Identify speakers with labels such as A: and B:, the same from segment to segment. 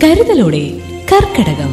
A: കരുതലോടെ കർക്കടകം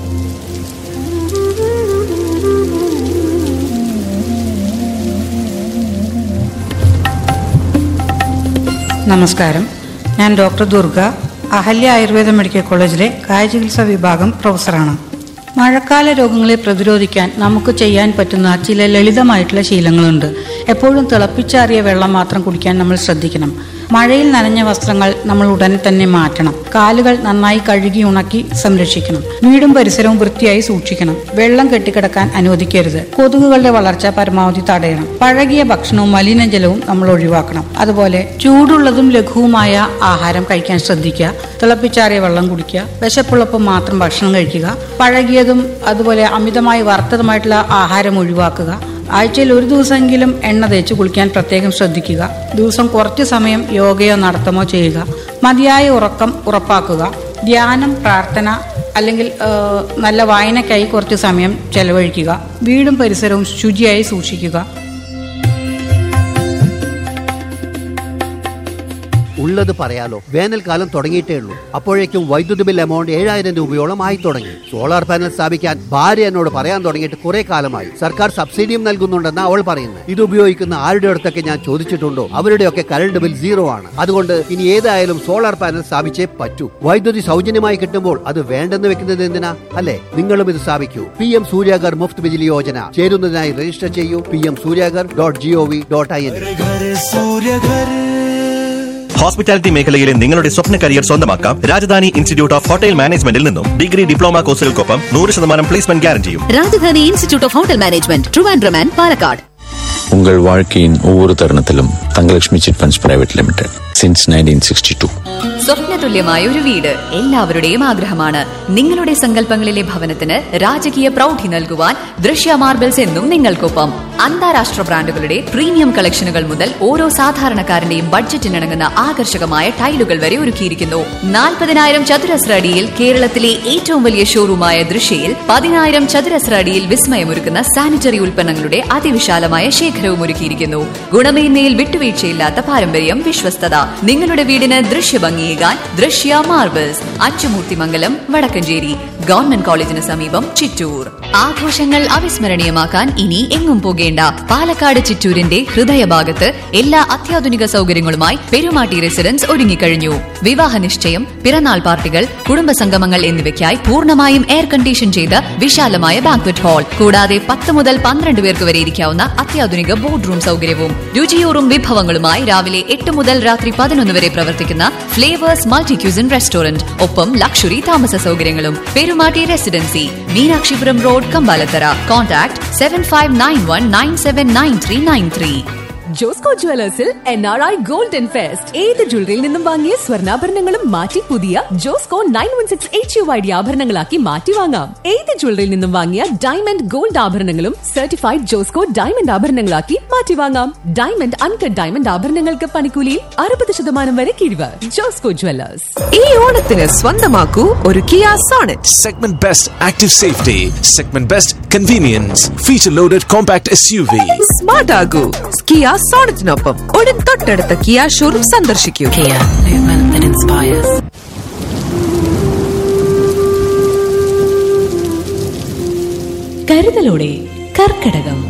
B: നമസ്കാരം ഞാൻ ഡോക്ടർ ദുർഗ അഹല്യ ആയുർവേദ മെഡിക്കൽ കോളേജിലെ കായചികിത്സാ വിഭാഗം പ്രൊഫസറാണ് മഴക്കാല രോഗങ്ങളെ പ്രതിരോധിക്കാൻ നമുക്ക് ചെയ്യാൻ പറ്റുന്ന ചില ലളിതമായിട്ടുള്ള ശീലങ്ങളുണ്ട് എപ്പോഴും തിളപ്പിച്ചാറിയ വെള്ളം മാത്രം കുടിക്കാൻ നമ്മൾ ശ്രദ്ധിക്കണം മഴയിൽ നനഞ്ഞ വസ്ത്രങ്ങൾ നമ്മൾ ഉടനെ തന്നെ മാറ്റണം കാലുകൾ നന്നായി കഴുകി ഉണക്കി സംരക്ഷിക്കണം വീടും പരിസരവും വൃത്തിയായി സൂക്ഷിക്കണം വെള്ളം കെട്ടിക്കിടക്കാൻ അനുവദിക്കരുത് കൊതുകുകളുടെ വളർച്ച പരമാവധി തടയണം പഴകിയ ഭക്ഷണവും മലിനജലവും നമ്മൾ ഒഴിവാക്കണം അതുപോലെ ചൂടുള്ളതും ലഘുവുമായ ആഹാരം കഴിക്കാൻ ശ്രദ്ധിക്കുക തിളപ്പിച്ചാറിയ വെള്ളം കുടിക്കുക വിശപ്പുള്ളപ്പോൾ മാത്രം ഭക്ഷണം കഴിക്കുക പഴകിയതും അതുപോലെ അമിതമായി വറുത്തതുമായിട്ടുള്ള ആഹാരം ഒഴിവാക്കുക ആഴ്ചയിൽ ഒരു ദിവസമെങ്കിലും എണ്ണ തേച്ച് കുളിക്കാൻ പ്രത്യേകം ശ്രദ്ധിക്കുക ദിവസം കുറച്ച് സമയം യോഗയോ നടത്തമോ ചെയ്യുക മതിയായ ഉറക്കം ഉറപ്പാക്കുക ധ്യാനം പ്രാർത്ഥന അല്ലെങ്കിൽ ആ, നല്ല വായനയ്ക്കായി കുറച്ച് സമയം ചെലവഴിക്കുക വീടും പരിസരവും ശുചിയായി സൂക്ഷിക്കുക
C: ഉള്ളത് പറയാലോ വേനൽക്കാലം തുടങ്ങിയിട്ടേ ഉള്ളൂ അപ്പോഴേക്കും വൈദ്യുതി ബിൽ എമൗണ്ട് ഏഴായിരം രൂപയോളം ആയി തുടങ്ങി സോളാർ പാനൽ സ്ഥാപിക്കാൻ ഭാര്യ എന്നോട് പറയാൻ തുടങ്ങിയിട്ട് കുറെ കാലമായി സർക്കാർ സബ്സിഡിയും നൽകുന്നുണ്ടെന്ന് അവൾ പറയുന്നത് ഇത് ഉപയോഗിക്കുന്ന ആരുടെ അടുത്തൊക്കെ ഞാൻ ചോദിച്ചിട്ടുണ്ടോ അവരുടെയൊക്കെ കറണ്ട് ബിൽ സീറോ ആണ് അതുകൊണ്ട് ഇനി ഏതായാലും സോളാർ പാനൽ സ്ഥാപിച്ചേ പറ്റൂ വൈദ്യുതി സൗജന്യമായി കിട്ടുമ്പോൾ അത് വേണ്ടെന്ന് വെക്കുന്നത് എന്തിനാ അല്ലെ നിങ്ങളും ഇത് സ്ഥാപിക്കൂ പി എം സൂര്യാഗർ മുഫ്ത് ബിജിലി യോജന ചേരുന്നതിനായി രജിസ്റ്റർ ചെയ്യൂ P M Suryaghar dot G O V dot I N
D: Ghar Surya घर
E: ഹോസ്പിറ്റാലിറ്റി മേഖലയിലെ നിങ്ങളുടെ സ്വപ്ന കരിയർ സ്വന്തമാക്കാം രാജധാനി ഇൻസ്റ്റിറ്റ്യൂട്ട് ഓഫ് ഹോട്ടൽ മാനേജ്മെന്റിൽ നിന്നും ഡിഗ്രി ഡിപ്ലോമ കോഴ്സുകൾക്കൊപ്പം നൂറ് ശതമാനം പ്ലേസ്മെന്റ് ഗ്യാരണ്ടിയും
F: Rajadhani institute of hotel management Trivandrum and Palakkad
G: உங்கள் வாழ்க்கையின் ஒவ்வொரு தருணத்திலும் Thangalakshmi chit funds private limited since nineteen sixty two
F: സ്വപ്നതുല്യമായ ഒരു വീട് എല്ലാവരുടെയും ആഗ്രഹമാണ് നിങ്ങളുടെ സങ്കല്പങ്ങളിലെ ഭവനത്തിന് രാജകീയ പ്രൗഢി നൽകുവാൻ ദൃശ്യ മാർബിൾസ് എന്നും നിങ്ങൾക്കൊപ്പം അന്താരാഷ്ട്ര ബ്രാൻഡുകളുടെ പ്രീമിയം കളക്ഷനുകൾ മുതൽ ഓരോ സാധാരണക്കാരന്റെയും ബഡ്ജറ്റിനിണങ്ങുന്ന ആകർഷകമായ ടൈലുകൾ വരെ ഒരുക്കിയിരിക്കുന്നു നാൽപ്പതിനായിരം ചതുരശ്ര അടിയിൽ കേരളത്തിലെ ഏറ്റവും വലിയ ഷോറൂമായ ദൃശ്യയിൽ പതിനായിരം ചതുരശ്ര അടിയിൽ വിസ്മയമൊരുക്കുന്ന സാനിറ്ററി ഉൽപ്പന്നങ്ങളുടെ അതിവിശാലമായ ശേഖരവും ഒരുക്കിയിരിക്കുന്നു ഗുണമേന്മയിൽ വിട്ടുവീഴ്ചയില്ലാത്ത പാരമ്പര്യം വിശ്വസ്തത നിങ്ങളുടെ വീടിന് ദൃശ്യഭംഗിയേകാൻ ദൃശ്യ മാർബിൾസ് അച്ചുമൂർത്തിമംഗലം വടക്കഞ്ചേരി ഗവൺമെന്റ് കോളേജിന് സമീപം ചിറ്റൂർ ആഘോഷങ്ങൾ അവിസ്മരണീയമാക്കാൻ ഇനി എങ്ങും പോകേണ്ട പാലക്കാട് ചിറ്റൂരിന്റെ ഹൃദയഭാഗത്ത് എല്ലാ അത്യാധുനിക സൗകര്യങ്ങളുമായി പെരുമാട്ടി റെസിഡൻസ് ഒരുങ്ങിക്കഴിഞ്ഞു വിവാഹ നിശ്ചയം പിറന്നാൾ പാർട്ടികൾ കുടുംബസംഗമങ്ങൾ എന്നിവയ്ക്കായി പൂർണ്ണമായും എയർ കണ്ടീഷൻ ചെയ്ത വിശാലമായ ബാങ്ക്വറ്റ് ഹാൾ കൂടാതെ പത്ത് മുതൽ പന്ത്രണ്ട് പേർക്ക് വരെ ഇരിക്കാവുന്ന അത്യാധുനിക ബോർഡ് റൂം സൗകര്യവും രുചിയൂറും വിഭവങ്ങളുമായി രാവിലെ എട്ട് മുതൽ രാത്രി പതിനൊന്ന് വരെ പ്രവർത്തിക്കുന്ന ഫ്ലേവേഴ്സ് മൾട്ടി ക്യൂസിൻ റെസ്റ്റോറന്റ് ഒപ്പം ലക്ഷറി താമസ സൗകര്യങ്ങളും Perumatty residency Meenakshipuram road Kambalathara contact seven five nine one nine seven nine three nine three
H: Josco ജുവലേഴ്സിൽ N R I golden fest ഏത് ജ്വല്ലറിയിൽ നിന്നും വാങ്ങിയ സ്വർണ്ണാഭരണങ്ങളും മാറ്റി പുതിയ Josco nine one six H U I D ആഭരണങ്ങളാക്കി മാറ്റി വാങ്ങാം ഏത് ജ്വല്ലറിയിൽ നിന്നും വാങ്ങിയ ഡയമണ്ട് ഗോൾഡ് ആഭരണങ്ങളും സർട്ടിഫൈഡ് ജോസ്കോ ഡയമണ്ട് ആഭരണങ്ങളാക്കി മാറ്റി വാങ്ങാം ഡയമണ്ട് അൺകട്ട് ഡയമണ്ട് ആഭരണങ്ങൾക്ക് പണിക്കൂലിയിൽ അറുപത് ശതമാനം വരെ കിഴിവ് ജോസ്കോ ജുവലേഴ്സ്
I: ഈ ഓണത്തിന് സ്വന്തമാക്കൂ ഒരു Kia Sonet
D: segment best active safety segment best convenience feature loaded compact SUV
I: smart ആകൂ കിയ സോണറ്റിനൊപ്പം ഉടൻ തൊട്ടടുത്ത കിയ ഷോറൂം സന്ദർശിക്കൂ
A: കരുതലോടെ കർക്കടകം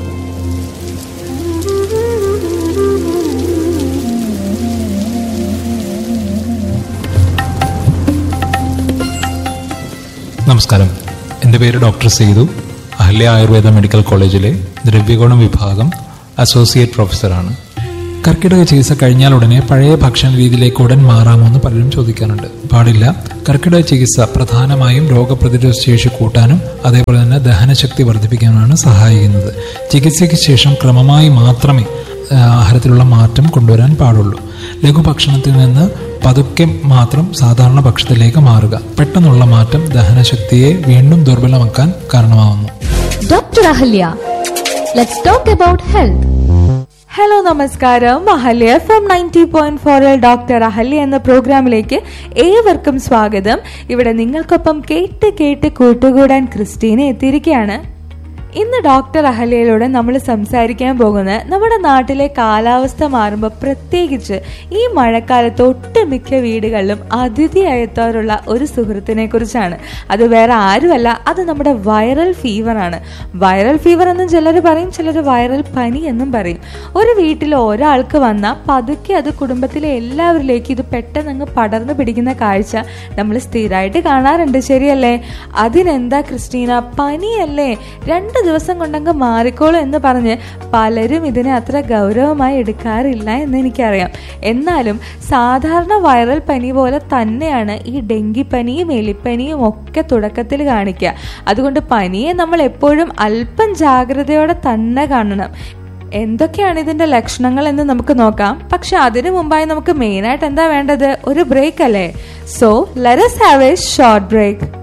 J: നമസ്കാരം എൻ്റെ പേര് ഡോക്ടർ സേതു അഹല്യ ആയുർവേദ മെഡിക്കൽ കോളേജിലെ ദ്രവ്യഗുണം വിഭാഗം അസോസിയേറ്റ് പ്രൊഫസറാണ് കർക്കിടക ചികിത്സ കഴിഞ്ഞാൽ ഉടനെ പഴയ ഭക്ഷണ രീതിയിലേക്ക് ഉടൻ മാറാമോ എന്ന് പലരും ചോദിക്കാറുണ്ട് പാടില്ല കർക്കിടക ചികിത്സ പ്രധാനമായും രോഗപ്രതിരോധ ശേഷി കൂട്ടാനും അതേപോലെ തന്നെ ദഹനശക്തി വർദ്ധിപ്പിക്കാനുമാണ് സഹായിക്കുന്നത് ചികിത്സയ്ക്ക് ശേഷം ക്രമമായി മാത്രമേ ആ, ആഹാരത്തിലുള്ള മാറ്റം കൊണ്ടുവരാൻ പാടുള്ളൂ ലഘുഭക്ഷണത്തിൽ നിന്ന് പതുക്കെ മാത്രം സാധാരണ ഭക്ഷണത്തിലേക്ക് മാറുക പെട്ടെന്നുള്ള മാറ്റം ദഹനശക്തിയെ വീണ്ടും ദുർബലമാക്കാൻ കാരണമാവുന്നു
H: doctor Ahalya let's talk about health
K: hello നമസ്കാരം Ahalya F M ninety point ഫോറിൽ ഡോക്ടർ അഹല്യ എന്ന പ്രോഗ്രാമിലേക്ക് ഏവർക്കും സ്വാഗതം ഇവിടെ നിങ്ങൾക്കൊപ്പം കേട്ട് കേട്ട് കൂട്ടുകൂടാൻ ക്രിസ്റ്റീന എത്തിയിരിക്കുകയാണ് ഇന്ന് ഡോക്ടർ അഹല്യയിലൂടെ നമ്മൾ സംസാരിക്കാൻ പോകുന്നത് നമ്മുടെ നാട്ടിലെ കാലാവസ്ഥ മാറുമ്പോൾ പ്രത്യേകിച്ച് ഈ മഴക്കാലത്ത് ഒട്ടുമിക്ക വീടുകളിലും അതിഥിയായി എത്താറുള്ള ഒരു സുഹൃത്തിനെ കുറിച്ചാണ് അത് വേറെ ആരുമല്ല അത് നമ്മുടെ വൈറൽ ഫീവർ ആണ് വൈറൽ ഫീവർ എന്നും ചിലർ പറയും ചിലർ വൈറൽ പനി എന്നും പറയും ഒരു വീട്ടിൽ ഒരാൾക്ക് വന്നാൽ പതുക്കെ അത് കുടുംബത്തിലെ എല്ലാവരിലേക്കും ഇത് പെട്ടെന്ന് അങ്ങ് പടർന്നു പിടിക്കുന്ന കാഴ്ച നമ്മൾ സ്ഥിരമായിട്ട് കാണാറുണ്ട് ശരിയല്ലേ അതിനെന്താ ക്രിസ്റ്റീന പനിയല്ലേ രണ്ട് ദിവസം കൊണ്ടങ്ങ് മാറിക്കോളും എന്ന് പറഞ്ഞ് പലരും ഇതിനെ അത്ര ഗൗരവമായി എടുക്കാറില്ല എന്ന് എനിക്കറിയാം എന്നാലും സാധാരണ വൈറൽ പനി പോലെ തന്നെയാണ് ഈ ഡെങ്കിപ്പനിയും എലിപ്പനിയും ഒക്കെ തുടക്കത്തിൽ കാണിക്കുക അതുകൊണ്ട് പനിയെ നമ്മൾ എപ്പോഴും അല്പം ജാഗ്രതയോടെ തന്നെ കാണണം എന്തൊക്കെയാണ് ഇതിന്റെ ലക്ഷണങ്ങൾ എന്ന് നമുക്ക് നോക്കാം പക്ഷെ അതിനു മുമ്പായി നമുക്ക് മെയിനായിട്ട് എന്താ വേണ്ടത് ഒരു ബ്രേക്ക് അല്ലേ so let's have a short break